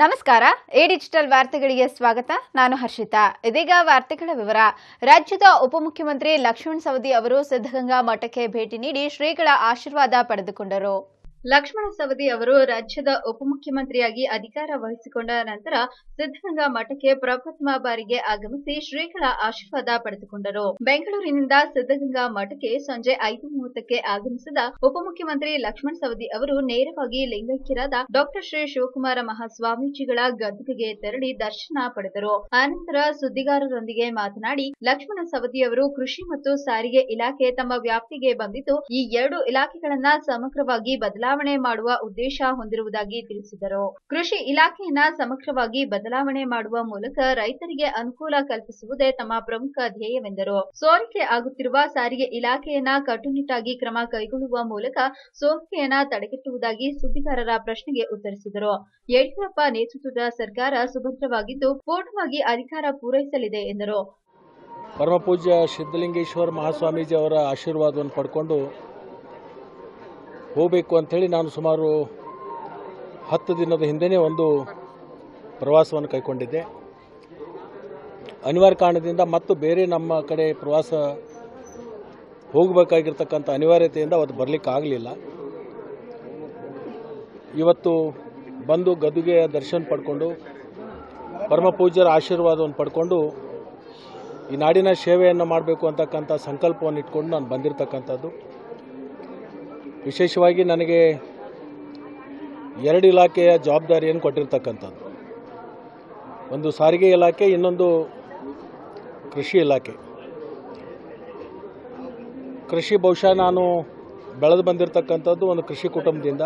ನಮಸ್ಕಾರ A digital ವಾರ್ತೆಗಳಿಗೆ ಸ್ವಾಗತ ನಾನು ಹರ್ಷಿತಾ ಇದೀಗ ವಾರ್ತೆಗಳ ವಿವರ ರಾಜ್ಯದ ಉಪಮುಖ್ಯಮಂತ್ರಿ ಲಕ್ಷ್ಮಣ್ ಸವದಿ ಅವರು ಸಿದ್ಧಗಂಗಾ ಮಠಕ್ಕೆ ಭೇಟಿ ನೀಡಿ ಶ್ರೀಗಳ ಆಶೀರ್ವಾದ ಪಡೆದುಕೊಂಡರು ಲಕ್ಷ್ಮಣ ಸವದಿ ಅವರು ರಾಜ್ಯದ ಉಪಮುಖ್ಯಮಂತ್ರಿಯಾಗಿ ಅಧಿಕಾರ ವಹಿಸಿಕೊಂಡ ನಂತರ ಸಿದ್ಧಗಂಗಾ ಮಠಕ್ಕೆ ಪ್ರಪ್ರಥಮ ಬಾರಿಗೆ ಆಗಮಿಸಿ ಶ್ರೀಗಳ ಆಶೀರ್ವಾದ ಪಡೆದುಕೊಂಡರು ಬೆಂಗಳೂರಿನಿಂದ ಸಿದ್ಧಗಂಗಾ ಮಠಕ್ಕೆ ಸಂಜೆ ಐದು ಮೂವತ್ತಕ್ಕೆ ಆಗಮಿಸಿದ ಉಪಮುಖ್ಯಮಂತ್ರಿ ಲಕ್ಷ್ಮಣ ಸವದಿ ಅವರು ನೇರವಾಗಿ ಲಿಂಗೈಕ್ಯರಾದ ಡಾಕ್ಟರ್ ಶ್ರೀ ಶಿವಕುಮಾರ ಮಹಾಸ್ವಾಮೀಜಿಗಳ ಗದ್ದುಗೆಗೆ ತೆರಳಿ ದರ್ಶನ ಪಡೆದರು ಆನಂತರ ಸುದ್ದಿಗಾರರೊಂದಿಗೆ ಮಾತನಾಡಿ ಲಕ್ಷ್ಮಣ ಸವದಿ ಅವರು ಕೃಷಿ ಮತ್ತು ಸಾರಿಗೆ ಇಲಾಖೆ ತಮ್ಮ ವ್ಯಾಪ್ತಿಗೆ ಬಂದಿದ್ದು ಈ ಎರಡು ಇಲಾಖೆಗಳನ್ನ ಸಮಗ್ರವಾಗಿ ಬದಲಾವಣೆ ಮಾಡುವ ಉದ್ದೇಶ ಹೊಂದಿರುವುದಾಗಿ ತಿಳಿಸಿದರು ಕೃಷಿ ಇಲಾಖೆಯನ್ನ ಸಮಗ್ರವಾಗಿ ಬದಲಾವಣೆ ಮಾಡುವ ಮೂಲಕ ರೈತರಿಗೆ ಅನುಕೂಲ ಕಲ್ಪಿಸುವುದೇ ತಮ್ಮ ಪ್ರಮುಖ ಧ್ಯೇಯವೆಂದರು ಸೋರಿಕೆ ಆಗುತ್ತಿರುವ ಸಾರಿಗೆ ಇಲಾಖೆಯನ್ನ ಕಟ್ಟುನಿಟ್ಟಾಗಿ ಕ್ರಮ ಕೈಗೊಳ್ಳುವ ಮೂಲಕ ಸೋರಿಕೆಯನ್ನ ತಡೆಗಟ್ಟುವುದಾಗಿ ಸುದ್ದಿಗಾರರ ಪ್ರಶ್ನೆಗೆ ಉತ್ತರಿಸಿದರು ಯಡಿಯೂರಪ್ಪ ನೇತೃತ್ವದ ಸರ್ಕಾರ ಸುಭದ್ರವಾಗಿದ್ದು ಪೂರ್ಣವಾಗಿ ಅಧಿಕಾರ ಪೂರೈಸಲಿದೆ ಎಂದರು ಪರಮ ಪೂಜ್ಯ ಸಿದ್ಧಲಿಂಗೇಶ್ವರ ಮಹಾಸ್ವಾಮೀಜಿ ಅವರ ಆಶೀರ್ವಾದವನ್ನು ಪಡ್ಕೊಂಡು ಹೋಗಬೇಕು ಅಂಥೇಳಿ ನಾನು ಸುಮಾರು ಹತ್ತು ದಿನದ ಹಿಂದೆಯೇ ಒಂದು ಪ್ರವಾಸವನ್ನು ಕೈಗೊಂಡಿದ್ದೆ ಅನಿವಾರ್ಯ ಕಾರಣದಿಂದ ಮತ್ತು ಬೇರೆ ನಮ್ಮ ಕಡೆ ಪ್ರವಾಸ ಹೋಗಬೇಕಾಗಿರ್ತಕ್ಕಂಥ ಅನಿವಾರ್ಯತೆಯಿಂದ ಅವತ್ತು ಬರಲಿಕ್ಕೆ ಆಗಲಿಲ್ಲ ಇವತ್ತು ಬಂದು ಗದ್ದುಗೆಯ ದರ್ಶನ ಪಡ್ಕೊಂಡು ಪರಮ ಪೂಜ್ಯರ ಆಶೀರ್ವಾದವನ್ನು ಪಡ್ಕೊಂಡು ಈ ನಾಡಿನ ಸೇವೆಯನ್ನು ಮಾಡಬೇಕು ಅಂತಕ್ಕಂಥ ಸಂಕಲ್ಪವನ್ನು ಇಟ್ಕೊಂಡು ನಾನು ಬಂದಿರತಕ್ಕಂಥದ್ದು ವಿಶೇಷವಾಗಿ ನನಗೆ ಎರಡು ಇಲಾಖೆಯ ಜವಾಬ್ದಾರಿಯನ್ನು ಕೊಟ್ಟಿರ್ತಕ್ಕಂಥದ್ದು ಒಂದು ಸಾರಿಗೆ ಇಲಾಖೆ ಇನ್ನೊಂದು ಕೃಷಿ ಇಲಾಖೆ ಕೃಷಿ ಬಹುಶಃ ನಾನು ಬೆಳೆದು ಬಂದಿರತಕ್ಕಂಥದ್ದು ಒಂದು ಕೃಷಿ ಕುಟುಂಬದಿಂದ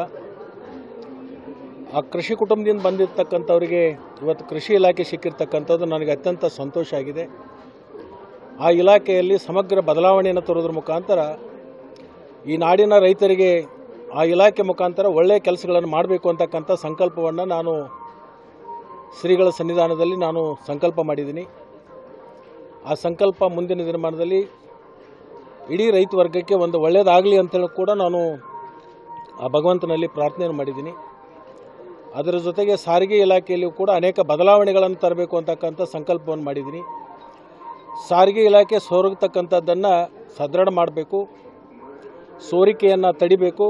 ಆ ಕೃಷಿ ಕುಟುಂಬದಿಂದ ಬಂದಿರತಕ್ಕಂಥವರಿಗೆ ಇವತ್ತು ಕೃಷಿ ಇಲಾಖೆ ಸಿಕ್ಕಿರ್ತಕ್ಕಂಥದ್ದು ನನಗೆ ಅತ್ಯಂತ ಸಂತೋಷ ಆಗಿದೆ ಆ ಇಲಾಖೆಯಲ್ಲಿ ಸಮಗ್ರ ಬದಲಾವಣೆಯನ್ನು ತರೋದ್ರ ಮುಖಾಂತರ ಈ ನಾಡಿನ ರೈತರಿಗೆ ಆ ಇಲಾಖೆ ಮುಖಾಂತರ ಒಳ್ಳೆಯ ಕೆಲಸಗಳನ್ನು ಮಾಡಬೇಕು ಅಂತಕ್ಕಂಥ ಸಂಕಲ್ಪವನ್ನು ನಾನು ಶ್ರೀಗಳ ಸನ್ನಿಧಾನದಲ್ಲಿ ನಾನು ಸಂಕಲ್ಪ ಮಾಡಿದ್ದೀನಿ ಆ ಸಂಕಲ್ಪ ಮುಂದಿನ ದಿನಮಾನದಲ್ಲಿ ಇಡೀ ರೈತ ವರ್ಗಕ್ಕೆ ಒಂದು ಒಳ್ಳೆಯದಾಗಲಿ ಅಂತೇಳಿ ಕೂಡ ನಾನು ಆ ಭಗವಂತನಲ್ಲಿ ಪ್ರಾರ್ಥನೆಯನ್ನು ಮಾಡಿದ್ದೀನಿ ಅದರ ಜೊತೆಗೆ ಸಾರಿಗೆ ಇಲಾಖೆಯಲ್ಲಿಯೂ ಕೂಡ ಅನೇಕ ಬದಲಾವಣೆಗಳನ್ನು ತರಬೇಕು ಅಂತಕ್ಕಂಥ ಸಂಕಲ್ಪವನ್ನು ಮಾಡಿದ್ದೀನಿ ಸಾರಿಗೆ ಇಲಾಖೆ ಸೋರತಕ್ಕಂಥದ್ದನ್ನು ಸದೃಢ ಮಾಡಬೇಕು ಸೋರಿಕೆಯನ್ನು ತಡಿಬೇಕು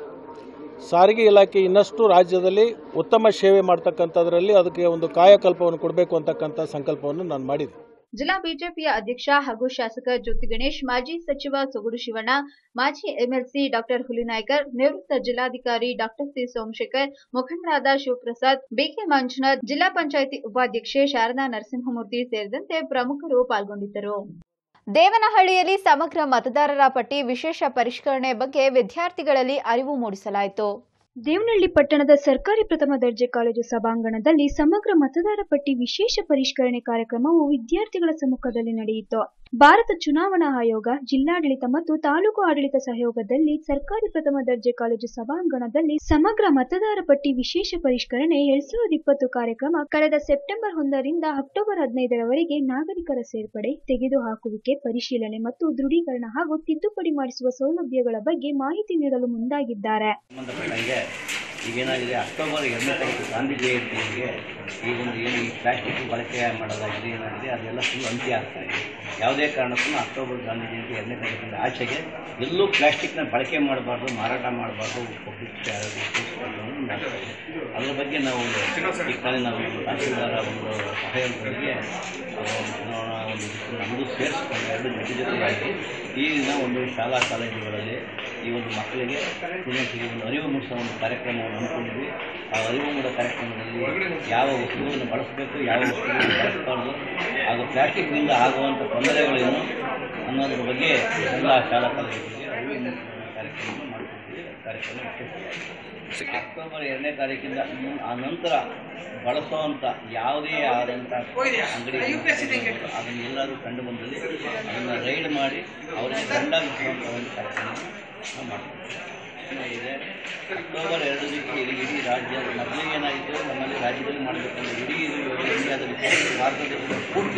ಸಾರಿಗೆ ಇಲಾಖೆ ಇನ್ನಷ್ಟು ರಾಜ್ಯದಲ್ಲಿ ಉತ್ತಮ ಸೇವೆ ಮಾಡ್ತಕ್ಕಂಥದ್ರಲ್ಲಿ ಅದಕ್ಕೆ ಒಂದು ಕಾಯಕಲ್ಪವನ್ನು ಕೊಡಬೇಕು ಅಂತಕ್ಕಂಥ ಸಂಕಲ್ಪವನ್ನು ನಾನು ಮಾಡಿದೆ ಜಿಲ್ಲಾ ಬಿಜೆಪಿಯ ಅಧ್ಯಕ್ಷ ಹಾಗೂ ಶಾಸಕ ಜ್ಯೋತಿ ಗಣೇಶ್ ಮಾಜಿ ಸಚಿವ ಸೊಗಡು ಶಿವಣ್ಣ ಮಾಜಿ ಎಂಎಲ್ಸಿ ಡಾಕ್ಟರ್ ಹುಲಿನಾಯ್ಕರ್ ನಿವೃತ್ತ ಜಿಲ್ಲಾಧಿಕಾರಿ ಡಾಕ್ಟರ್ ಸಿ ಸೋಮಶೇಖರ್ ಮುಖಂಡರಾದ ಶಿವಪ್ರಸಾದ್ ಬಿಕೆ ಮಂಜುನಾಥ್ ಜಿಲ್ಲಾ ಪಂಚಾಯಿತಿ ಉಪಾಧ್ಯಕ್ಷೆ ಶಾರದಾ ನರಸಿಂಹಮೂರ್ತಿ ಸೇರಿದಂತೆ ಪ್ರಮುಖರು ಪಾಲ್ಗೊಂಡಿದ್ದರು ದೇವನಹಳ್ಳಿಯಲ್ಲಿ ಸಮಗ್ರ ಮತದಾರರ ಪಟ್ಟಿ ವಿಶೇಷ ಪರಿಷ್ಕರಣೆ ಬಗ್ಗೆ ವಿದ್ಯಾರ್ಥಿಗಳಲ್ಲಿ ಅರಿವು ಮೂಡಿಸಲಾಯಿತು ದೇವನಹಳ್ಳಿ ಪಟ್ಟಣದ ಸರ್ಕಾರಿ ಪ್ರಥಮ ದರ್ಜೆ ಕಾಲೇಜು ಸಭಾಂಗಣದಲ್ಲಿ ಸಮಗ್ರ ಮತದಾರ ಪಟ್ಟಿ ವಿಶೇಷ ಪರಿಷ್ಕರಣೆ ಕಾರ್ಯಕ್ರಮವು ವಿದ್ಯಾರ್ಥಿಗಳ ಸಮ್ಮುಖದಲ್ಲಿ ನಡೆಯಿತು ಭಾರತ ಚುನಾವಣಾ ಆಯೋಗ ಜಿಲ್ಲಾಡಳಿತ ಮತ್ತು ತಾಲೂಕು ಆಡಳಿತ ಸಹಯೋಗದಲ್ಲಿ ಸರ್ಕಾರಿ ಪ್ರಥಮ ದರ್ಜೆ ಕಾಲೇಜು ಸಭಾಂಗಣದಲ್ಲಿ ಸಮಗ್ರ ಮತದಾರ ಪಟ್ಟಿ ವಿಶೇಷ ಪರಿಷ್ಕರಣೆ ಎರಡ್ ಸಾವಿರದ ಇಪ್ಪತ್ತು ಕಾರ್ಯಕ್ರಮ ಕಳೆದ ಸೆಪ್ಟೆಂಬರ್ ಒಂದರಿಂದ ಅಕ್ಟೋಬರ್ ಹದಿನೈದರವರೆಗೆ ನಾಗರಿಕರ ಸೇರ್ಪಡೆ ತೆಗೆದುಹಾಕುವಿಕೆ ಪರಿಶೀಲನೆ ಮತ್ತು ದೃಢೀಕರಣ ಹಾಗೂ ತಿದ್ದುಪಡಿ ಮಾಡಿಸುವ ಸೌಲಭ್ಯಗಳ ಬಗ್ಗೆ ಮಾಹಿತಿ ನೀಡಲು ಮುಂದಾಗಿದ್ದಾರೆ ಸಂಬಂಧಪಟ್ಟಂಗೆ ಈಗೇನಾಗಿದೆ ಅಕ್ಟೋಬರ್ ಎರಡನೇ ತಾರೀಕು ಗಾಂಧಿ ಜಯಂತಿಗೆ ಈ ಒಂದು ಏನು ಈ ಪ್ಲಾಸ್ಟಿಕ್ ಬಳಕೆ ಮಾಡೋದಾಗಿದೆ ಏನಾಗಿದೆ ಅದೆಲ್ಲ ಫುಲ್ ಅಂತ್ಯ ಆಗ್ತಾ ಇದೆ ಯಾವುದೇ ಕಾರಣಕ್ಕೂ ಅಕ್ಟೋಬರ್ ಗಾಂಧಿ ಜಯಂತಿ ಎರಡನೇ ತಾರೀಕಿಂದ ಆಚೆಗೆ ಎಲ್ಲೂ ಪ್ಲಾಸ್ಟಿಕ್ನ ಬಳಕೆ ಮಾಡಬಾರ್ದು ಮಾರಾಟ ಮಾಡಬಾರ್ದು ಪಬ್ಲಿಕ್ ಮಾಡ್ತಾ ಇದೆ ಅದ್ರ ಬಗ್ಗೆ ನಾವು ಈ ಕಾಲ ನಾವು ಒಂದು ತಹಸೀಲ್ದಾರ ಒಂದು ಸಹಯೋಗದೊಂದಿಗೆ ಆ, ಒಂದು ಚುನಾವಣಾ ಒಂದು ಇದಕ್ಕೆ ನಮ್ಮದು ಸೇರಿಸ್ಕೊಂಡು ಎರಡು ಜೊತೆ ಜೊತೆಯಾಗಿ ಈ ದಿನ ಒಂದು ಶಾಲಾ ಕಾಲೇಜುಗಳಲ್ಲಿ ಈ ಒಂದು ಮಕ್ಕಳಿಗೆ ಸ್ಟೂಡೆಂಟ್ಸ್ಗೆ ಒಂದು ಅರಿವು ಮೂಡಿಸೋ ಒಂದು ಕಾರ್ಯಕ್ರಮವನ್ನು ಹಮ್ಮಿಕೊಂಡಿದ್ವಿ ಆ ಅರಿವು ಮೂಡೋ ಕಾರ್ಯಕ್ರಮದಲ್ಲಿ ಯಾವ ವಸ್ತುಗಳನ್ನು ಬಳಸಬೇಕು ಯಾವ ವಸ್ತುಗಳನ್ನು ಬಳಸಬಾರ್ದು ಹಾಗೂ ಪ್ಲಾಸ್ಟಿಕ್ನಿಂದ ಆಗುವಂಥ ತೊಂದರೆಗಳೇನು ಅನ್ನೋದ್ರ ಬಗ್ಗೆ ಎಲ್ಲ ಶಾಲಾ ಕಾಲೇಜುಗಳಿಗೆ ಅರಿವು ಮೂಡಿಸುವ ಕಾರ್ಯಕ್ರಮವನ್ನು ಮಾಡ್ತಿದ್ವಿ ಕಾರ್ಯಕ್ರಮ ಯಶಸ್ವಿಯಾಗಿದೆ. ಅಕ್ಟೋಬರ್ ಎರಡನೇ ತಾರೀಕಿಂದ ಮುನ್- ಆ ನಂತರ ಬಳಸುವಂಥ ಯಾವುದೇ ಆದಂಥ ಅಂಗಡಿ ಅದನ್ನು ಎಲ್ಲರೂ ಕಂಡು ಬಂದಲ್ಲಿ ಅದನ್ನು ರೈಡ್ ಮಾಡಿ ಅವರಿಗೆ ದಂಡ ವಿಧಿಸುವಂಥ ಒಂದು ಕಾರ್ಯಕ್ರಮ ನಾವು ಮಾಡ್ತೀವಿ ಇನ್ನು ಇದೆ ಅಕ್ಟೋಬರ್ ಎರಡಕ್ಕೆ ಇಡೀ ಇಡೀ ರಾಜ್ಯ ಮೊದಲಿಗೆ ಏನಾಯಿತು ನಮ್ಮಲ್ಲಿ ರಾಜ್ಯದಲ್ಲಿ ಮಾಡಬೇಕಂದ್ರೆ ಇಡೀ ಇದು ಇಂಡಿಯಾದಲ್ಲಿ ಭಾರತ ದೇಶದಲ್ಲಿ ಪೂರ್ತಿ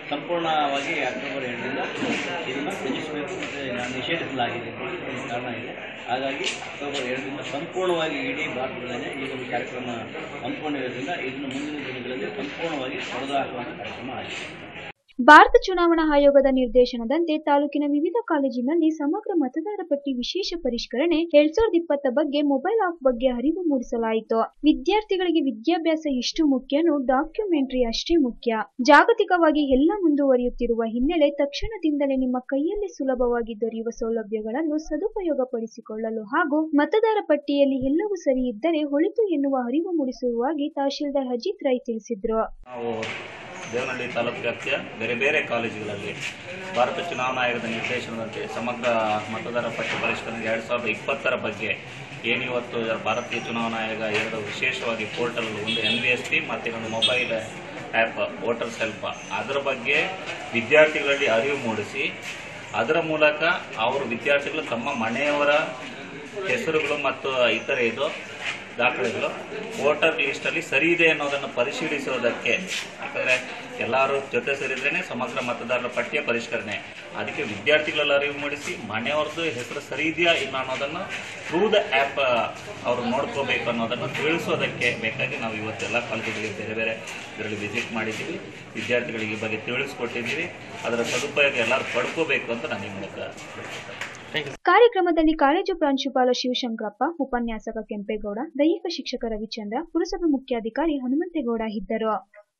ಸಂಪೂರ್ಣವಾಗಿ ಅಕ್ಟೋಬರ್ ಎರಡರಿಂದ ಇದನ್ನು ತ್ಯಜಿಸಬೇಕು ಮತ್ತು ನಾನು ನಿಷೇಧಿಸಲಾಗಿದೆ ಅಂತ ಒಂದು ಕಾರಣ ಇದೆ ಹಾಗಾಗಿ ಅಕ್ಟೋಬರ್ ಎರಡರಿಂದ ಸಂಪೂರ್ಣವಾಗಿ ಇಡೀ ಭಾರತದಲ್ಲೇ ಈ ಒಂದು ಕಾರ್ಯಕ್ರಮ ಹಮ್ಮಿಕೊಂಡಿರೋದ್ರಿಂದ ಇದನ್ನು ಮುಂದಿನ ದಿನಗಳಲ್ಲಿ ಸಂಪೂರ್ಣವಾಗಿ ತೊಡೆದುಹಾಕುವಂಥ ಕಾರ್ಯಕ್ರಮ ಆಗಿದೆ ಭಾರತ ಚುನಾವಣಾ ಆಯೋಗದ ನಿರ್ದೇಶನದಂತೆ ತಾಲೂಕಿನ ವಿವಿಧ ಕಾಲೇಜಿನಲ್ಲಿ ಸಮಗ್ರ ಮತದಾರ ಪಟ್ಟಿ ವಿಶೇಷ ಪರಿಷ್ಕರಣೆ ಎರಡ್ ಸಾವಿರದ ಇಪ್ಪತ್ತ ಬಗ್ಗೆ ಮೊಬೈಲ್ ಆಪ್ ಬಗ್ಗೆ ಅರಿವು ಮೂಡಿಸಲಾಯಿತು ವಿದ್ಯಾರ್ಥಿಗಳಿಗೆ ವಿದ್ಯಾಭ್ಯಾಸ ಎಷ್ಟು ಮುಖ್ಯನೋ ಡಾಕ್ಯುಮೆಂಟರಿ ಅಷ್ಟೇ ಮುಖ್ಯ ಜಾಗತಿಕವಾಗಿ ಎಲ್ಲ ಮುಂದುವರಿಯುತ್ತಿರುವ ಹಿನ್ನೆಲೆ ತಕ್ಷಣದಿಂದಲೇ ನಿಮ್ಮ ಕೈಯಲ್ಲಿ ಸುಲಭವಾಗಿ ದೊರೆಯುವ ಸೌಲಭ್ಯಗಳನ್ನು ಸದುಪಯೋಗಪಡಿಸಿಕೊಳ್ಳಲು ಹಾಗೂ ಮತದಾರ ಪಟ್ಟಿಯಲ್ಲಿ ಎಲ್ಲವೂ ಸರಿ ಇದ್ದರೆ ಒಳಿತು ಎನ್ನುವ ಅರಿವು ಮೂಡಿಸುವುದಾಗಿ ತಹಶೀಲ್ದಾರ್ ಅಜಿತ್ ರೈ ತಿಳಿಸಿದ್ರು ನಾವು ದೇವನಹಳ್ಳಿ ತಾಲೂಕು ವ್ಯಾಪ್ತಿಯ ಬೇರೆ ಬೇರೆ ಕಾಲೇಜುಗಳಲ್ಲಿ ಭಾರತ ಚುನಾವಣಾ ಆಯೋಗದ ನಿರ್ದೇಶನದಂತೆ ಸಮಗ್ರ ಮತದಾರ ಪಟ್ಟಿ ಪರಿಷ್ಕರಣೆ ಎರಡು ಸಾವಿರದ ಇಪ್ಪತ್ತರ ಬಗ್ಗೆ ಏನಿವತ್ತು ಭಾರತೀಯ ಚುನಾವಣಾ ಆಯೋಗ ಎರಡು ವಿಶೇಷವಾಗಿ ಪೋರ್ಟಲ್ ಒಂದು ಎನ್ ವಿ ಎಸ್ ಪಿ ಮತ್ತು ಇನ್ನೊಂದು ಮೊಬೈಲ್ ಆ್ಯಪ್ ವೋಟರ್ಸ್ ಹೆಲ್ಪ್ ಅದರ ಬಗ್ಗೆ ವಿದ್ಯಾರ್ಥಿಗಳಲ್ಲಿ ಅರಿವು ಮೂಡಿಸಿ ಅದರ ಮೂಲಕ ಅವರು ವಿದ್ಯಾರ್ಥಿಗಳು ತಮ್ಮ ಮನೆಯವರ ಹೆಸರುಗಳು ಮತ್ತು ಇತರೆ ಇದು ದಾಖಲೆಗಳು ವೋಟರ್ ಲಿಸ್ಟಲ್ಲಿ ಸರಿ ಇದೆ ಅನ್ನೋದನ್ನು ಪರಿಶೀಲಿಸುವುದಕ್ಕೆ ಯಾಕಂದರೆ ಎಲ್ಲರೂ ಜೊತೆ ಸೇರಿದ್ರೇ ಸಮಗ್ರ ಮತದಾರರ ಪಟ್ಟಿಯ ಪರಿಷ್ಕರಣೆ ಅದಕ್ಕೆ ವಿದ್ಯಾರ್ಥಿಗಳೆಲ್ಲ ಅರಿವು ಮೂಡಿಸಿ ಮನೆಯವ್ರದ್ದು ಹೆಸರು ಸರಿ ಇದೆಯಾ ಇಲ್ಲ ಅನ್ನೋದನ್ನು ಥ್ರೂ ದ ಆ್ಯಪ್ ಅವರು ನೋಡ್ಕೋಬೇಕು ಅನ್ನೋದನ್ನು ತಿಳಿಸೋದಕ್ಕೆ ಬೇಕಾಗಿ ನಾವು ಇವತ್ತೆಲ್ಲ ಕಾಲೇಜುಗಳಿಗೆ ಬೇರೆ ಬೇರೆ ಇದರಲ್ಲಿ ವಿಸಿಟ್ ಮಾಡಿದ್ದೀವಿ ವಿದ್ಯಾರ್ಥಿಗಳಿಗೆ ಈ ಬಗ್ಗೆ ತಿಳಿಸ್ಕೊಟ್ಟಿದ್ದೀವಿ ಅದರ ಸದುಪಯೋಗ ಎಲ್ಲರೂ ಪಡ್ಕೋಬೇಕು ಅಂತ ನಾನು ಈ ಮೂಲಕ ಕಾರ್ಯಕ್ರಮದಲ್ಲಿ ಕಾಲೇಜು ಪ್ರಾಂಶುಪಾಲ ಶಿವಶಂಕರಪ್ಪ ಉಪನ್ಯಾಸಕ ಕೆಂಪೇಗೌಡ ದೈಹಿಕ ಶಿಕ್ಷಕ ರವಿಚಂದ್ರ ಪುರಸಭೆ ಮುಖ್ಯಾಧಿಕಾರಿ ಹನುಮಂತೇಗೌಡ ಇದ್ದರು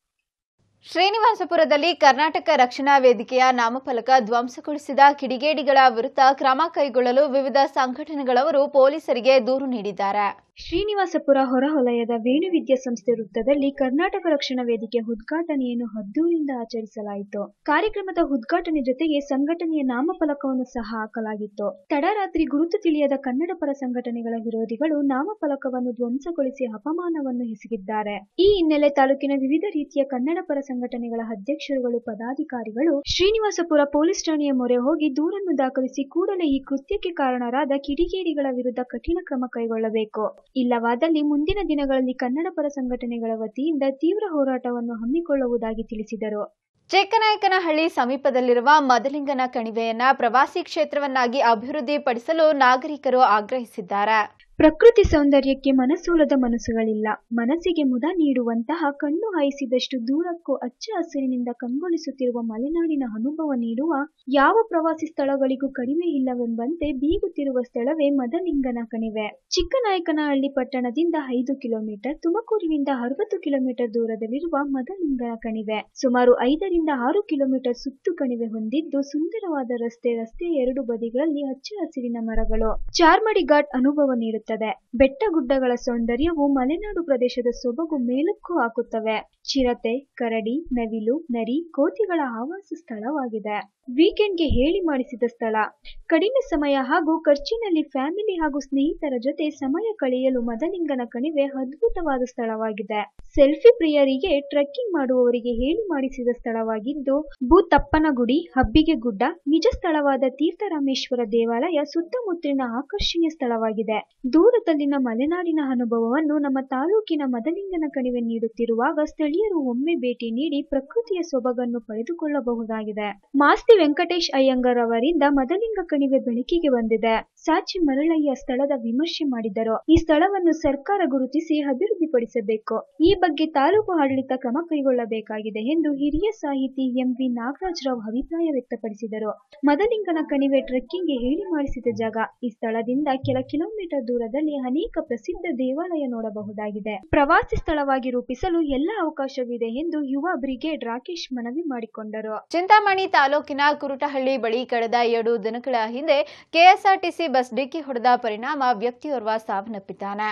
ಶ್ರೀನಿವಾಸಪುರದಲ್ಲಿ ಕರ್ನಾಟಕ ರಕ್ಷಣಾ ವೇದಿಕೆಯ ನಾಮಫಲಕ ಧ್ವಂಸಗೊಳಿಸಿದ ಕಿಡಿಗೇಡಿಗಳ ವಿರುದ್ಧ ಕ್ರಮ ಕೈಗೊಳ್ಳಲು ವಿವಿಧ ಸಂಘಟನೆಗಳವರು ಪೊಲೀಸರಿಗೆ ದೂರು ನೀಡಿದ್ದಾರೆ ಶ್ರೀನಿವಾಸಪುರ ಹೊರವಲಯದ ವೇಣು ವಿದ್ಯಾಸಂಸ್ಥೆ ವೃತ್ತದಲ್ಲಿ ಕರ್ನಾಟಕ ರಕ್ಷಣಾ ವೇದಿಕೆ ಉದ್ಘಾಟನೆಯನ್ನು ಹದ್ದೂರಿಂದ ಆಚರಿಸಲಾಯಿತು ಕಾರ್ಯಕ್ರಮದ ಉದ್ಘಾಟನೆ ಜೊತೆಗೆ ಸಂಘಟನೆಯ ನಾಮಫಲಕವನ್ನು ಸಹ ಹಾಕಲಾಗಿತ್ತು ತಡರಾತ್ರಿ ಗುರುತು ತಿಳಿಯದ ಕನ್ನಡ ಪರ ಸಂಘಟನೆಗಳ ವಿರೋಧಿಗಳು ನಾಮಫಲಕವನ್ನು ಧ್ವಂಸಗೊಳಿಸಿ ಅಪಮಾನವನ್ನು ಎಸಗಿದ್ದಾರೆ ಈ ಹಿನ್ನೆಲೆ ತಾಲೂಕಿನ ವಿವಿಧ ರೀತಿಯ ಕನ್ನಡ ಪರ ಸಂಘಟನೆಗಳ ಅಧ್ಯಕ್ಷರುಗಳು ಪದಾಧಿಕಾರಿಗಳು ಶ್ರೀನಿವಾಸಪುರ ಪೊಲೀಸ್ ಠಾಣೆಯ ಮೊರೆ ಹೋಗಿ ದೂರನ್ನು ದಾಖಲಿಸಿ ಕೂಡಲೇ ಈ ಕೃತ್ಯಕ್ಕೆ ಕಾರಣರಾದ ಕಿಡಿಗೇಡಿಗಳ ವಿರುದ್ಧ ಕಠಿಣ ಕ್ರಮ ಕೈಗೊಳ್ಳಬೇಕು ಇಲ್ಲವಾದಲ್ಲಿ ಮುಂದಿನ ದಿನಗಳಲ್ಲಿ ಕನ್ನಡ ಪರ ಸಂಘಟನೆಗಳ ವತಿಯಿಂದ ತೀವ್ರ ಹೋರಾಟವನ್ನು ಹಮ್ಮಿಕೊಳ್ಳುವುದಾಗಿ ತಿಳಿಸಿದರು ಚಿಕ್ಕನಾಯಕನಹಳ್ಳಿ ಸಮೀಪದಲ್ಲಿರುವ ಮದಲಿಂಗನ ಕಣಿವೆಯನ್ನ ಪ್ರವಾಸಿ ಕ್ಷೇತ್ರವನ್ನಾಗಿ ಅಭಿವೃದ್ಧಿಪಡಿಸಲು ನಾಗರಿಕರು ಆಗ್ರಹಿಸಿದ್ದಾರೆ ಪ್ರಕೃತಿ ಸೌಂದರ್ಯಕ್ಕೆ ಮನಸೋಲದ ಮನಸ್ಸುಗಳಿಲ್ಲ ಮನಸ್ಸಿಗೆ ಮುದ ನೀಡುವಂತಹ ಕಣ್ಣು ಹಾಯಿಸಿದಷ್ಟು ದೂರಕ್ಕೂ ಹಚ್ಚ ಹಸಿರಿನಿಂದ ಕಂಗೊಳಿಸುತ್ತಿರುವ ಮಲೆನಾಡಿನ ಅನುಭವ ನೀಡುವ ಯಾವ ಪ್ರವಾಸಿ ಸ್ಥಳಗಳಿಗೂ ಕಡಿಮೆ ಇಲ್ಲವೆಂಬಂತೆ ಬೀಗುತ್ತಿರುವ ಸ್ಥಳವೇ ಮದಲಿಂಗನ ಕಣಿವೆ ಚಿಕ್ಕನಾಯಕನಹಳ್ಳಿ ಪಟ್ಟಣದಿಂದ ಐದು ಕಿಲೋಮೀಟರ್ ತುಮಕೂರಿನಿಂದ ಅರವತ್ತು ಕಿಲೋಮೀಟರ್ ದೂರದಲ್ಲಿರುವ ಮದಲಿಂಗನ ಕಣಿವೆ ಸುಮಾರು ಐದರಿಂದ ಆರು ಕಿಲೋಮೀಟರ್ ಸುತ್ತು ಕಣಿವೆ ಹೊಂದಿದ್ದು ಸುಂದರವಾದ ರಸ್ತೆ ರಸ್ತೆಯ ಎರಡು ಬದಿಗಳಲ್ಲಿ ಹಚ್ಚ ಹಸಿರಿನ ಮರಗಳು ಚಾರ್ಮಡಿ ಘಾಟ್ ಅನುಭವ ನೀಡುತ್ತದೆ ಬೆಟ್ಟ ಗುಡ್ಡಗಳ ಸೌಂದರ್ಯವು ಮಲೆನಾಡು ಪ್ರದೇಶದ ಸೊಬಗು ಮೇಲಕ್ಕೂ ಹಾಕುತ್ತವೆ ಚಿರತೆ ಕರಡಿ ನವಿಲು ನರಿ ಕೋತಿಗಳ ಆವಾಸ ಸ್ಥಳವಾಗಿದೆ ವೀಕೆಂಡ್ಗೆ ಹೇಳಿ ಮಾಡಿಸಿದ ಸ್ಥಳ ಕಡಿಮೆ ಸಮಯ ಹಾಗೂ ಖರ್ಚಿನಲ್ಲಿ ಫ್ಯಾಮಿಲಿ ಹಾಗೂ ಸ್ನೇಹಿತರ ಜೊತೆ ಸಮಯ ಕಳೆಯಲು ಮದಲಿಂಗನ ಕಣಿವೆ ಅದ್ಭುತವಾದ ಸ್ಥಳವಾಗಿದೆ ಸೆಲ್ಫಿ ಪ್ರಿಯರಿಗೆ ಟ್ರೆಕ್ಕಿಂಗ್ ಮಾಡುವವರಿಗೆ ಹೇಳಿ ಮಾಡಿಸಿದ ಸ್ಥಳವಾಗಿದ್ದು ಭೂತಪ್ಪನಗುಡಿ ಹಬ್ಬಿಗೆ ಗುಡ್ಡ ನಿಜ ಸ್ಥಳವಾದ ತೀರ್ಥರಾಮೇಶ್ವರ ದೇವಾಲಯ ಸುತ್ತಮುತ್ತಲಿನ ಆಕರ್ಷಣೀಯ ಸ್ಥಳವಾಗಿದೆ ದೂರದಲ್ಲಿನ ಮಲೆನಾಡಿನ ಅನುಭವವನ್ನು ನಮ್ಮ ತಾಲೂಕಿನ ಮದಲಿಂಗನ ಕಣಿವೆ ನೀಡುತ್ತಿರುವಾಗ ಸ್ಥಳೀಯರು ಒಮ್ಮೆ ಭೇಟಿ ನೀಡಿ ಪ್ರಕೃತಿಯ ಸೊಬಗನ್ನು ಪಡೆದುಕೊಳ್ಳಬಹುದಾಗಿದೆ ಮಾಸ್ತಿ ವೆಂಕಟೇಶ್ ಅಯ್ಯಂಗರ್ ಅವರಿಂದ ಮದಲಿಂಗ ಕಣಿವೆ ಬೆಳಕಿಗೆ ಬಂದಿದೆ ಸಾಚಿ ಮರಳಯ್ಯ ಸ್ಥಳದ ವಿಮರ್ಶೆ ಮಾಡಿದರು ಈ ಸ್ಥಳವನ್ನು ಸರ್ಕಾರ ಗುರುತಿಸಿ ಅಭಿವೃದ್ಧಿಪಡಿಸಬೇಕು ಈ ಬಗ್ಗೆ ತಾಲೂಕು ಆಡಳಿತ ಕ್ರಮ ಕೈಗೊಳ್ಳಬೇಕಾಗಿದೆ ಎಂದು ಹಿರಿಯ ಸಾಹಿತಿ ಎಂವಿ ನಾಗರಾಜರಾವ್ ಅಭಿಪ್ರಾಯ ವ್ಯಕ್ತಪಡಿಸಿದರು ಮದಲಿಂಗನ ಕಣಿವೆ ಟ್ರೆಕ್ಕಿಂಗ್ಗೆ ಹೇಳಿ ಮಾಡಿಸಿದ ಜಾಗ ಈ ಸ್ಥಳದಿಂದ ಕೆಲ ಕಿಲೋಮೀಟರ್ ದೂರದಲ್ಲಿ ಅನೇಕ ಪ್ರಸಿದ್ಧ ದೇವಾಲಯ ನೋಡಬಹುದಾಗಿದೆ ಪ್ರವಾಸಿ ಸ್ಥಳವಾಗಿ ರೂಪಿಸಲು ಎಲ್ಲ ಅವಕಾಶವಿದೆ ಎಂದು ಯುವ ಬ್ರಿಗೇಡ್ ರಾಕೇಶ್ ಮನವಿ ಮಾಡಿಕೊಂಡರು ಚಿಂತಾಮಣಿ ತಾಲೂಕಿನ ಕುರುಟಹಳ್ಳಿ ಬಳಿ ಕಳೆದ ಎರಡು ದಿನಗಳ ಹಿಂದೆ ಕೆಎಸ್ಆರ್ಟಿಸಿ ಬಸ್ ಡಿಕ್ಕಿ ಹೊಡೆದ ಪರಿಣಾಮ ವ್ಯಕ್ತಿಯೋರ್ವ ಸಾವನ್ನಪ್ಪಿದ್ದಾನೆ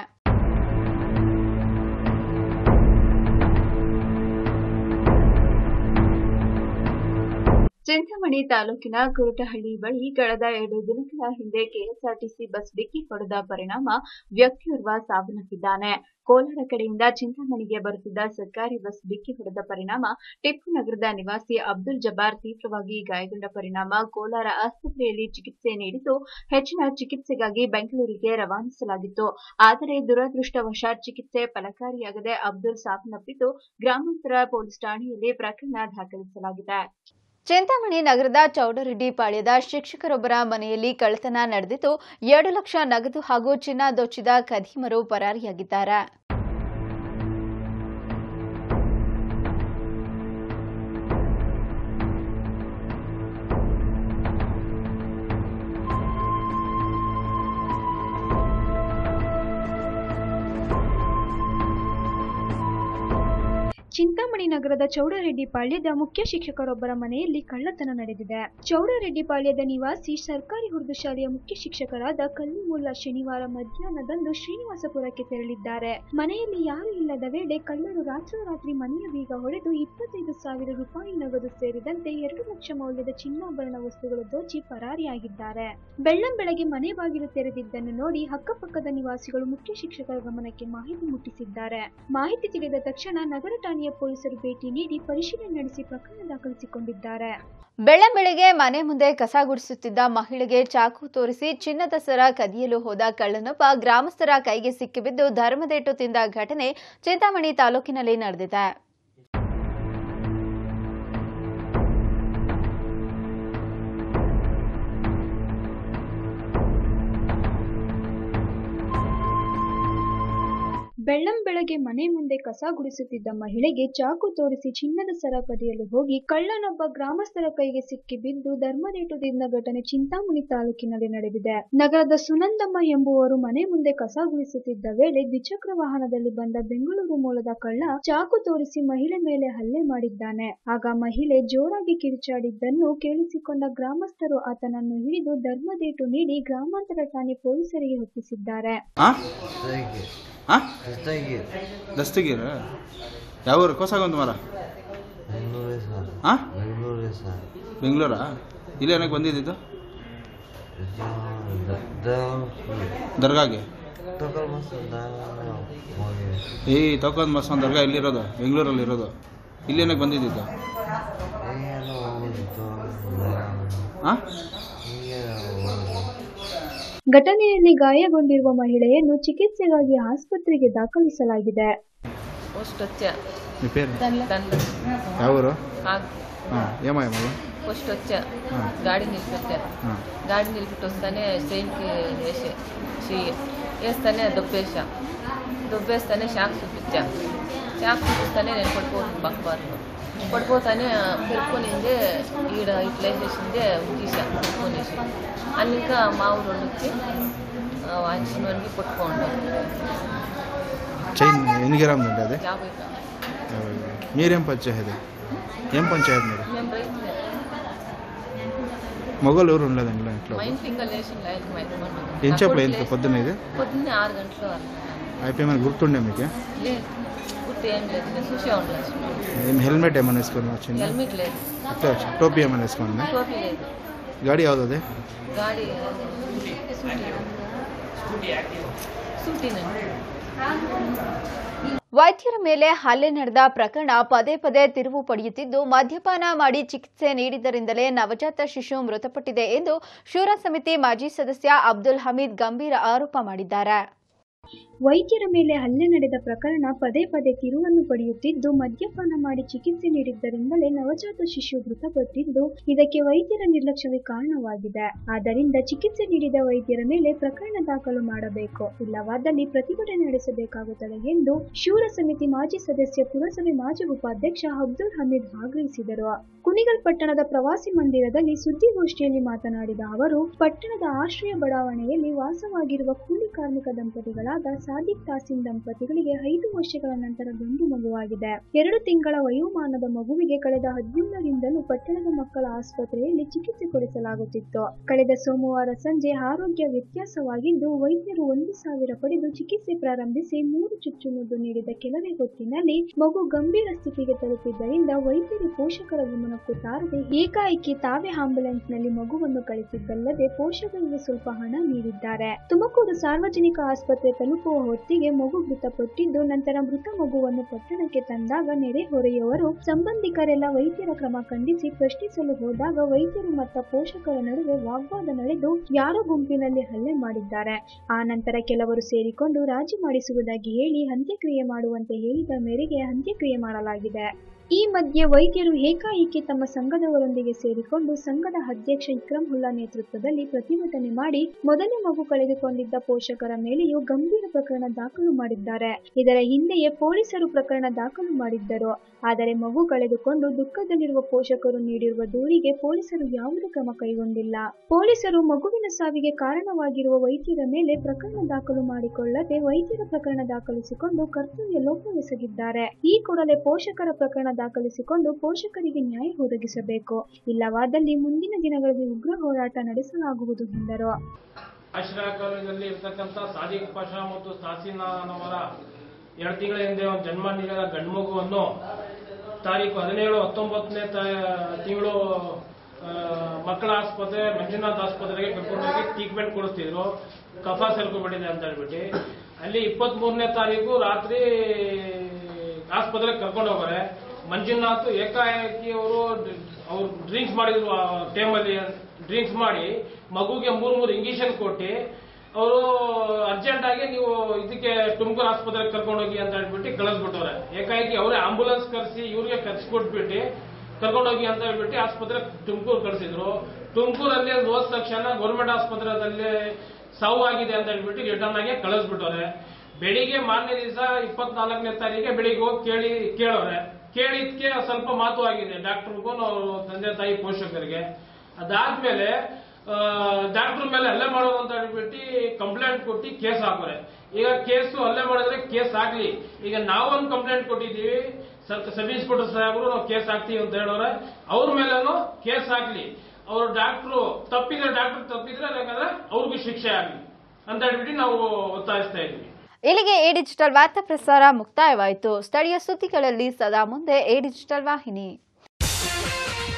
ಚಿಂತಾಮಣಿ ತಾಲೂಕಿನ ಕುರುಟಹಳ್ಳಿ ಬಳಿ ಕಳೆದ ಎರಡು ದಿನಗಳ ಹಿಂದೆ ಕೆಎಸ್ಆರ್ಟಿಸಿ ಬಸ್ ಡಿಕ್ಕಿ ಹೊಡೆದ ಪರಿಣಾಮ ವ್ಯಕ್ತಿಯೋರ್ವ ಸಾವನ್ನಪ್ಪಿದ್ದಾನೆ ಕೋಲಾರ ಕಡೆಯಿಂದ ಚಿಂತಾಮಣಿಗೆ ಬರುತ್ತಿದ್ದ ಸರ್ಕಾರಿ ಬಸ್ ಡಿಕ್ಕಿ ಹೊಡೆದ ಪರಿಣಾಮ ಟಿಪ್ಪು ನಗರದ ನಿವಾಸಿ ಅಬ್ದುಲ್ ಜಬ್ಬಾರ್ ತೀವ್ರವಾಗಿ ಗಾಯಗೊಂಡ ಪರಿಣಾಮ ಕೋಲಾರ ಆಸ್ಪತ್ರೆಯಲ್ಲಿ ಚಿಕಿತ್ಸೆ ನೀಡಿದ್ದು ಹೆಚ್ಚಿನ ಚಿಕಿತ್ಸೆಗಾಗಿ ಬೆಂಗಳೂರಿಗೆ ರವಾನಿಸಲಾಗಿತ್ತು ಆದರೆ ದುರದೃಷ್ಟವಶಾತ್ ಚಿಕಿತ್ಸೆ ಫಲಕಾರಿಯಾಗದೆ ಅಬ್ದುಲ್ ಸಾವನ್ನಪ್ಪಿದ್ದು ಗ್ರಾಮಾಂತರ ಪೊಲೀಸ್ ಠಾಣೆಯಲ್ಲಿ ಪ್ರಕರಣ ದಾಖಲಿಸಲಾಗಿದೆ ಚಿಂತಾಮಣಿ ನಗರದ ಚೌಡರೆಡ್ಡಿ ಪಾಳ್ಯದ ಶಿಕ್ಷಕರೊಬ್ಬರ ಮನೆಯಲ್ಲಿ ಕಳ್ಳತನ ನಡೆದಿದ್ದು ಎರಡು ಲಕ್ಷ ನಗದು ಹಾಗೂ ಚಿನ್ನ ದೋಚಿದ ಖದೀಮರು ಪರಾರಿಯಾಗಿದ್ದಾರೆ ಚಿಂತಾಮಣಿ ನಗರದ ಚೌಡರೆಡ್ಡಿ ಪಾಳ್ಯದ ಮುಖ್ಯ ಶಿಕ್ಷಕರೊಬ್ಬರ ಮನೆಯಲ್ಲಿ ಕಳ್ಳತನ ನಡೆದಿದೆ ಚೌಡರೆಡ್ಡಿ ಪಾಳ್ಯದ ನಿವಾಸಿ ಸರ್ಕಾರಿ ಉರ್ದು ಶಾಲೆಯ ಮುಖ್ಯ ಶಿಕ್ಷಕರಾದ ಕಲ್ಲಿಮುಲ್ಲಾ ಶನಿವಾರ ಮಧ್ಯಾಹ್ನದಂದು ಶ್ರೀನಿವಾಸಪುರಕ್ಕೆ ತೆರಳಿದ್ದಾರೆ ಮನೆಯಲ್ಲಿ ಯಾರೂ ಇಲ್ಲದ ವೇಳೆ ಕಳ್ಳರು ರಾತ್ರೋರಾತ್ರಿ ಮನೆಯ ಬೀಗ ಹೊಡೆದು ಇಪ್ಪತ್ತೈದು ಸಾವಿರ ರೂಪಾಯಿ ನಗದು ಸೇರಿದಂತೆ ಎರಡು ಲಕ್ಷ ಮೌಲ್ಯದ ಚಿನ್ನಾಭರಣ ವಸ್ತುಗಳು ದೋಚಿ ಪರಾರಿಯಾಗಿದ್ದಾರೆ ಬೆಳ್ಳಂ ಬೆಳಗ್ಗೆ ಮನೆ ಬಾಗಿಲು ತೆರೆದಿದ್ದನ್ನು ನೋಡಿ ಅಕ್ಕಪಕ್ಕದ ನಿವಾಸಿಗಳು ಮುಖ್ಯ ಶಿಕ್ಷಕರ ಗಮನಕ್ಕೆ ಮಾಹಿತಿ ಮುಟ್ಟಿಸಿದ್ದಾರೆ ಮಾಹಿತಿ ತಿಳಿದ ತಕ್ಷಣ ನಗರ ಠಾಣೆಯ ಪೊಲೀಸರು ಭೇಟಿ ನೀಡಿ ಪರಿಶೀಲನೆ ನಡೆಸಿ ಪ್ರಕರಣ ದಾಖಲಿಸಿಕೊಂಡಿದ್ದಾರೆ ಬೆಳ್ಳಂಬೆಳಗ್ಗೆ ಮನೆ ಮುಂದೆ ಕಸ ಗುಡಿಸುತ್ತಿದ್ದ ಮಹಿಳೆಗೆ ಚಾಕು ತೋರಿಸಿ ಚಿನ್ನದ ಸರ ಕದಿಯಲು ಹೋದ ಕಳ್ಳನೊಬ್ಬ ಗ್ರಾಮಸ್ಥರ ಕೈಗೆ ಸಿಕ್ಕಿಬಿದ್ದು ಧರ್ಮದೇಟು ತಿಂದ ಘಟನೆ ಚಿಂತಾಮಣಿ ತಾಲೂಕಿನಲ್ಲಿ ನಡೆದಿದೆ ಬೆಳ್ಳಂ ಬೆಳಗ್ಗೆ ಮನೆ ಮುಂದೆ ಕಸ ಗುಡಿಸುತ್ತಿದ್ದ ಮಹಿಳೆಗೆ ಚಾಕು ತೋರಿಸಿ ಚಿನ್ನದ ಸರ ಕದಿಯಲು ಹೋಗಿ ಕಳ್ಳನೊಬ್ಬ ಗ್ರಾಮಸ್ಥರ ಕೈಗೆ ಸಿಕ್ಕಿ ಬಿದ್ದು ಧರ್ಮದೇಟುದಿಂದ ಘಟನೆ ಚಿಂತಾಮಣಿ ತಾಲೂಕಿನಲ್ಲಿ ನಡೆದಿದೆ ನಗರದ ಸುನಂದಮ್ಮ ಎಂಬುವರು ಮನೆ ಮುಂದೆ ಕಸ ಗುಡಿಸುತ್ತಿದ್ದ ವೇಳೆ ದ್ವಿಚಕ್ರ ವಾಹನದಲ್ಲಿ ಬಂದ ಬೆಂಗಳೂರು ಮೂಲದ ಕಳ್ಳ ಚಾಕು ತೋರಿಸಿ ಮಹಿಳೆ ಮೇಲೆ ಹಲ್ಲೆ ಮಾಡಿದ್ದಾನೆ ಆಗ ಮಹಿಳೆ ಜೋರಾಗಿ ಕಿರುಚಾಡಿದ್ದನ್ನು ಕೇಳಿಸಿಕೊಂಡ ಗ್ರಾಮಸ್ಥರು ಆತನನ್ನು ಹಿಡಿದು ಧರ್ಮದೇಟು ನೀಡಿ ಗ್ರಾಮಾಂತರ ಠಾಣೆ ಪೊಲೀಸರಿಗೆ ಒಪ್ಪಿಸಿದ್ದಾರೆ ಹಾಂ ಹಾಂ ದಸ್ತಗೀರ ಯಾವ ಊರು ಕೋಸಾಗೊಂದು ಮರ ಬೆಂಗಳೂರೇ ಸರ್ ಹಾಂ ಬೆಂಗಳೂರೇ ಸರ್ ಬೆಂಗಳೂರಾ ಇಲ್ಲಿ ಏನಕ್ಕೆ ಬಂದಿದ್ದು ದರ್ಗಾಗೆ ತಗೊಳ್ ಮಸ್ತ್ ಹೋಗಿ ಈ ತಕೊಂಡ್ ಮಸ್ತಾನ್ ದರ್ಗಾ ಎಲ್ಲಿರೋದು ಬೆಂಗಳೂರಲ್ಲಿ ಇರೋದು ಇಲ್ಲಿ ಏನಕ್ಕೆ ಬಂದಿದ್ದು ಏನೋ ಹೋಗಿತ್ತು ಹಾಂ ಹೀಗೆ ಹೋಗೋದು ಘಟನೆಯಲ್ಲಿ ಗಾಯಗೊಂಡಿರುವ ಮಹಿಳೆಯನ್ನು ಚಿಕಿತ್ಸೆಗಾಗಿ ಆಸ್ಪತ್ರೆಗೆ ದಾಖಲಿಸಲಾಗಿದೆ ಫಸ್ಟ್ వచ్చ మీ పేరు దండ ಯಾವ ఊరు ఆగ్- ಹಾಂ ఏమాయ మళ్ళీ ఫస్ట్ వచ్చా గాడి నిలిపెట్టారు గాడి నిలిపెట్టి వస్తానే ట్రైన్కి వేసే చెయ్యి వేస్తానే దొబ్బేసా దొబ్బేస్తానే షాక్ చూపించా షాక్ చూపిస్తానే నేను పడిపోతుంది పక్కబారులో పడిపోతానే పెరుక్కొనిందే ఈడ ఇట్లా వేసేసిందే తీసా పెరుక్కొనేసి అన్ని ఇంకా మా ఊరు వాళ్ళు వచ్చి వాచినవన్నీ పట్టుకోండి చైన్ ఎన్ని గ్రాములు ఉంది అది యాభై గ్రాములు. మీరేం పంచాయతీ ఏం పంచాయతీ మీరు మేము రైతులే మొగలు ఎవరు ఉండలేదండి ఇలా ఇంట్లో మా ఇంట్లో ఇంకా లేచిన లేదు మా ఇంటి ఏం చెప్పలే ఇంత పొద్దున్న ఇది పొద్దున్నే ఆరు గంటలు అయిపోయి గుర్తుండే మీకు లేదు గుర్తు ఏం లేదు నేను చూసే ఉండలేదు ఏం హెల్మెట్ ఏమైనా వేసుకొని వచ్చింది హెల్మెట్ లేదు టోపీ ఏమైనా వేసుకోండి టోపీ లేదు ಗಾಡಿ ಯಾವ್ದು ಅದೇ ಗಾಡಿ ಸೂಟಿನಲ್ಲಿ ವೈದ್ಯರ ಮೇಲೆ ಹಲ್ಲೆ ನಡೆದ ಪ್ರಕರಣ ಪದೇ ಪದೇ ತಿರುವು ಪಡೆಯುತ್ತಿದ್ದು ಮದ್ಯಪಾನ ಮಾಡಿ ಚಿಕಿತ್ಸೆ ನೀಡಿದ್ದರಿಂದಲೇ ನವಜಾತ ಶಿಶು ಮೃತಪಟ್ಟಿದೆ ಎಂದು ಶೂರ ಸಮಿತಿ ಮಾಜಿ ಸದಸ್ಯ ಅಬ್ದುಲ್ ಹಮೀದ್ ಗಂಭೀರ ಆರೋಪ ಮಾಡಿದ್ದಾರೆ ವೈದ್ಯರ ಮೇಲೆ ಹಲ್ಲೆ ನಡೆದ ಪ್ರಕರಣ ಪದೇ ಪದೇ ತಿರುವನ್ನು ಪಡೆಯುತ್ತಿದ್ದು ಮದ್ಯಪಾನ ಮಾಡಿ ಚಿಕಿತ್ಸೆ ನೀಡಿದ್ದರಿಂದಲೇ ನವಜಾತ ಶಿಶು ಮೃತಪಟ್ಟಿದ್ದು ಇದಕ್ಕೆ ವೈದ್ಯರ ನಿರ್ಲಕ್ಷ್ಯವೇ ಕಾರಣವಾಗಿದೆ ಆದ್ದರಿಂದ ಚಿಕಿತ್ಸೆ ನೀಡಿದ ವೈದ್ಯರ ಮೇಲೆ ಪ್ರಕರಣ ದಾಖಲು ಮಾಡಬೇಕು ಇಲ್ಲವಾದಲ್ಲಿ ಪ್ರತಿಭಟನೆ ನಡೆಸಬೇಕಾಗುತ್ತದೆ ಎಂದು ಶೂರ ಸಮಿತಿ ಮಾಜಿ ಸದಸ್ಯ ಪುರಸಭೆ ಮಾಜಿ ಉಪಾಧ್ಯಕ್ಷ ಅಬ್ದುಲ್ ಹಮೀದ್ ಭಾಗವಹಿಸಿದರು ಕುಣಿಗಲ್ ಪಟ್ಟಣದ ಪ್ರವಾಸಿ ಮಂದಿರದಲ್ಲಿ ಸುದ್ದಿಗೋಷ್ಠಿಯಲ್ಲಿ ಮಾತನಾಡಿದ ಅವರು ಪಟ್ಟಣದ ಆಶ್ರಯ ಬಡಾವಣೆಯಲ್ಲಿ ವಾಸವಾಗಿರುವ ಕೂಲಿ ಕಾರ್ಮಿಕ ದಂಪತಿಗಳಾದ ಸಾದಿಕ್ ತಾಸಿನ್ ದಂಪತಿಗಳಿಗೆ ಐದು ವರ್ಷಗಳ ನಂತರ ಗಂಡು ಮಗುವಾಗಿದೆ ಎರಡು ತಿಂಗಳ ವಯೋಮಾನದ ಮಗುವಿಗೆ ಕಳೆದ ಹದಿನೇಳರಿಂದಲೂ ಪಟ್ಟಣದ ಮಕ್ಕಳ ಆಸ್ಪತ್ರೆಯಲ್ಲಿ ಚಿಕಿತ್ಸೆ ಕೊಡಿಸಲಾಗುತ್ತಿತ್ತು ಕಳೆದ ಸೋಮವಾರ ಸಂಜೆ ಆರೋಗ್ಯ ವ್ಯತ್ಯಾಸವಾಗಿದ್ದು ವೈದ್ಯರು ಒಂದು ಸಾವಿರ ಪಡೆದು ಚಿಕಿತ್ಸೆ ಪ್ರಾರಂಭಿಸಿ ಮೂರು ಚುಚ್ಚುಮದ್ದು ನೀಡಿದ ಕೆಲವೇ ಹೊತ್ತಿನಲ್ಲಿ ಮಗು ಗಂಭೀರ ಸ್ಥಿತಿಗೆ ತಲುಪಿದ್ದರಿಂದ ವೈದ್ಯರು ಪೋಷಕರ ಗಮನಕ್ಕೂ ತಾರದೆ ಏಕಾಏಕಿ ತಾವೇ ಆಂಬ್ಯುಲೆನ್ಸ್ನಲ್ಲಿ ಮಗುವನ್ನು ಕಳಿಸಿದ್ದಲ್ಲದೆ ಪೋಷಕರಿಗೆ ಸ್ವಲ್ಪ ಹಣ ನೀಡಿದ್ದಾರೆ ತುಮಕೂರು ಸಾರ್ವಜನಿಕ ಆಸ್ಪತ್ರೆ ತಲುಪುವ ಹೊತ್ತಿಗೆ ಮಗು ಮೃತಪಟ್ಟಿದ್ದು ನಂತರ ಮೃತ ಮಗುವನ್ನು ಪಟ್ಟಣಕ್ಕೆ ತಂದಾಗ ನೆರೆಹೊರೆಯವರು ಸಂಬಂಧಿಕರೆಲ್ಲ ವೈದ್ಯರ ಕ್ರಮ ಖಂಡಿಸಿ ಪ್ರಶ್ನಿಸಲು ಹೋದಾಗ ವೈದ್ಯರು ಮತ್ತು ಪೋಷಕರ ನಡುವೆ ವಾಗ್ವಾದ ನಡೆದು ಯಾರೋ ಗುಂಪಿನಲ್ಲಿ ಹಲ್ಲೆ ಮಾಡಿದ್ದಾರೆ ಆ ನಂತರ ಕೆಲವರು ಸೇರಿಕೊಂಡು ರಾಜಿ ಮಾಡಿಸುವುದಾಗಿ ಹೇಳಿ ಅಂತ್ಯಕ್ರಿಯೆ ಮಾಡುವಂತೆ ಹೇಳಿದ ಮೇರೆಗೆ ಅಂತ್ಯಕ್ರಿಯೆ ಮಾಡಲಾಗಿದೆ ಈ ಮಧ್ಯೆ ವೈದ್ಯರು ಏಕಾಏಕಿ ತಮ್ಮ ಸಂಘದವರೊಂದಿಗೆ ಸೇರಿಕೊಂಡು ಸಂಘದ ಅಧ್ಯಕ್ಷ ಇಕ್ರಮ್ ಹುಲ್ಲಾ ನೇತೃತ್ವದಲ್ಲಿ ಪ್ರತಿಭಟನೆ ಮಾಡಿ ಮೊದಲೇ ಮಗು ಕಳೆದುಕೊಂಡಿದ್ದ ಪೋಷಕರ ಮೇಲೆಯೂ ಗಂಭೀರ ಪ್ರಕರಣ ದಾಖಲು ಮಾಡಿದ್ದಾರೆ ಇದರ ಹಿಂದೆಯೇ ಪೊಲೀಸರು ಪ್ರಕರಣ ದಾಖಲು ಮಾಡಿದ್ದರು ಆದರೆ ಮಗು ಕಳೆದುಕೊಂಡು ದುಃಖದಲ್ಲಿರುವ ಪೋಷಕರು ನೀಡಿರುವ ದೂರಿಗೆ ಪೊಲೀಸರು ಯಾವುದೇ ಕ್ರಮ ಕೈಗೊಂಡಿಲ್ಲ ಪೊಲೀಸರು ಮಗುವಿನ ಸಾವಿಗೆ ಕಾರಣವಾಗಿರುವ ವೈದ್ಯರ ಮೇಲೆ ಪ್ರಕರಣ ದಾಖಲು ಮಾಡಿಕೊಳ್ಳದೆ ವೈದ್ಯರ ಪ್ರಕರಣ ದಾಖಲಿಸಿಕೊಂಡು ಕರ್ತವ್ಯ ಲೋಪವೆಸಗಿದ್ದಾರೆ ಈ ಕೂಡಲೇ ಪೋಷಕರ ಪ್ರಕರಣ ದಾಖಲಿಸಿಕೊಂಡು ಪೋಷಕರಿಗೆ ನ್ಯಾಯ ಒದಗಿಸಬೇಕು ಇಲ್ಲವಾದಲ್ಲಿ ಮುಂದಿನ ದಿನಗಳಲ್ಲಿ ಉಗ್ರ ಹೋರಾಟ ನಡೆಸಲಾಗುವುದು ಎಂದರು ಆಶ್ರಯ ಕಾಲೇಜಲ್ಲಿ ಇರ್ತಕ್ಕಂಥ ಸಾದಿಕ್ ಪಾಷಾ ಮತ್ತು ಸಾಸಿನಾನವರ ಎರಡು ತಿಂಗಳ ಹಿಂದೆ ಒಂದು ಜನ್ಮ ನೀಡಿದ ಗಂಡು ಮಗುವನ್ನು ತಾರೀಕು ಹದಿನೇಳು ಹತ್ತೊಂಬತ್ತನೇ ತಿಂಗಳು ಮಕ್ಕಳ ಆಸ್ಪತ್ರೆ ಮಂಜುನಾಥ್ ಆಸ್ಪತ್ರೆಗೆ ಕರ್ಕೊಂಡೋಗಿ ಟ್ರೀಟ್ಮೆಂಟ್ ಕೊಡಿಸ್ತಿದ್ರು ಕಫ ಸೇರ್ಕೊಂಡ್ಬಿಟ್ಟಿದೆ ಅಂತ ಹೇಳ್ಬಿಟ್ಟು ಅಲ್ಲಿ ಇಪ್ಪತ್ತ್ ಮೂರನೇ ತಾರೀಕು ರಾತ್ರಿ ಆಸ್ಪತ್ರೆಗೆ ಕರ್ಕೊಂಡು ಹೋಗೋರೆ ಮಂಜುನಾಥ್ ಏಕಾಏಕಿ ಅವರು ಅವ್ರು ಡ್ರಿಂಕ್ಸ್ ಮಾಡಿದ್ರು ಆ ಟೈಮಲ್ಲಿ ಡ್ರಿಂಕ್ಸ್ ಮಾಡಿ ಮಗುಗೆ ಮೂರು ಮೂರು ಇಂಜೆಕ್ಷನ್ ಕೊಟ್ಟು ಅವರು ಅರ್ಜೆಂಟ್ ಆಗಿ ನೀವು ಇದಕ್ಕೆ ತುಮಕೂರು ಆಸ್ಪತ್ರೆಗೆ ಕರ್ಕೊಂಡೋಗಿ ಅಂತ ಹೇಳ್ಬಿಟ್ಟು ಕಳಿಸ್ಬಿಟ್ಟವ್ರೆ ಏಕಾಏಕಿ ಅವರೇ ಆಂಬುಲೆನ್ಸ್ ಕರೆಸಿ ಇವ್ರಿಗೆ ಕರ್ಸ್ಕೊಟ್ಬಿಟ್ಟು ಕರ್ಕೊಂಡೋಗಿ ಅಂತ ಹೇಳ್ಬಿಟ್ಟು ಆಸ್ಪತ್ರೆ ತುಮಕೂರು ಕಳಿಸಿದ್ರು ತುಮಕೂರಲ್ಲಿ ಅದು ಹೋದ ತಕ್ಷಣ ಗೌರ್ಮೆಂಟ್ ಆಸ್ಪತ್ರೆದಲ್ಲಿ ಸಾವು ಆಗಿದೆ ಅಂತ ಹೇಳ್ಬಿಟ್ಟು ರಿಟರ್ನ್ ಆಗಿ ಕಳಿಸ್ಬಿಟ್ಟವ್ರೆ ಬೆಳಿಗ್ಗೆ ಮಾರನೇ ದಿವಸ ಇಪ್ಪತ್ನಾಲ್ಕನೇ ತಾರೀಕಿಗೆ ಬೆಳಿಗ್ಗೆ ಹೋಗಿ ಕೇಳಿ ಕೇಳೋರೆ ಕೇಳಿದ್ಕೆ ಸ್ವಲ್ಪ ಮಾತು ಆಗಿದೆ ಡಾಕ್ಟರ್ಗೂ ಅವ್ರ ತಂದೆ ತಾಯಿ ಪೋಷಕರಿಗೆ ಅದಾದ್ಮೇಲೆ ಡಾಕ್ಟರ್ ಮೇಲೆ ಹಲ್ಲೆ ಮಾಡೋದು ಅಂತ ಹೇಳ್ಬಿಟ್ಟು ಕಂಪ್ಲೇಂಟ್ ಕೊಟ್ಟು ಕೇಸ್ ಹಾಕೋರೆ ಈಗ ಕೇಸು ಹಲ್ಲೆ ಮಾಡಿದ್ರೆ ಕೇಸ್ ಆಗ್ಲಿ ಈಗ ನಾವೊಂದು ಕಂಪ್ಲೇಂಟ್ ಕೊಟ್ಟಿದ್ದೀವಿ ಸಬ್ ಇನ್ಸ್ಪೆಕ್ಟರ್ ಸಾಹೇಬರು ನಾವು ಕೇಸ್ ಹಾಕ್ತೀವಿ ಅಂತ ಹೇಳೋರೆ ಅವ್ರ ಮೇಲೇನು ಕೇಸ್ ಹಾಕ್ಲಿ ಅವರು ಡಾಕ್ಟ್ರು ತಪ್ಪಿದ್ರೆ ಡಾಕ್ಟರ್ ತಪ್ಪಿದ್ರೆ ಯಾಕಂದ್ರೆ ಅವ್ರಿಗೂ ಶಿಕ್ಷೆ ಆಗ್ಲಿ ಅಂತ ಹೇಳ್ಬಿಟ್ಟು ನಾವು ಒತ್ತಾಯಿಸ್ತಾ ಇದ್ವಿ ಇಲ್ಲಿಗೆ ಎ ಡಿಜಿಟಲ್ ವಾರ್ತಾ ಪ್ರಸಾರ ಮುಕ್ತಾಯವಾಯಿತು ಸ್ಥಳೀಯ ಸುದ್ದಿಗಳಲ್ಲಿ ಸದಾ ಮುಂದೆ ಎ ಡಿಜಿಟಲ್ ವಾಹಿನಿ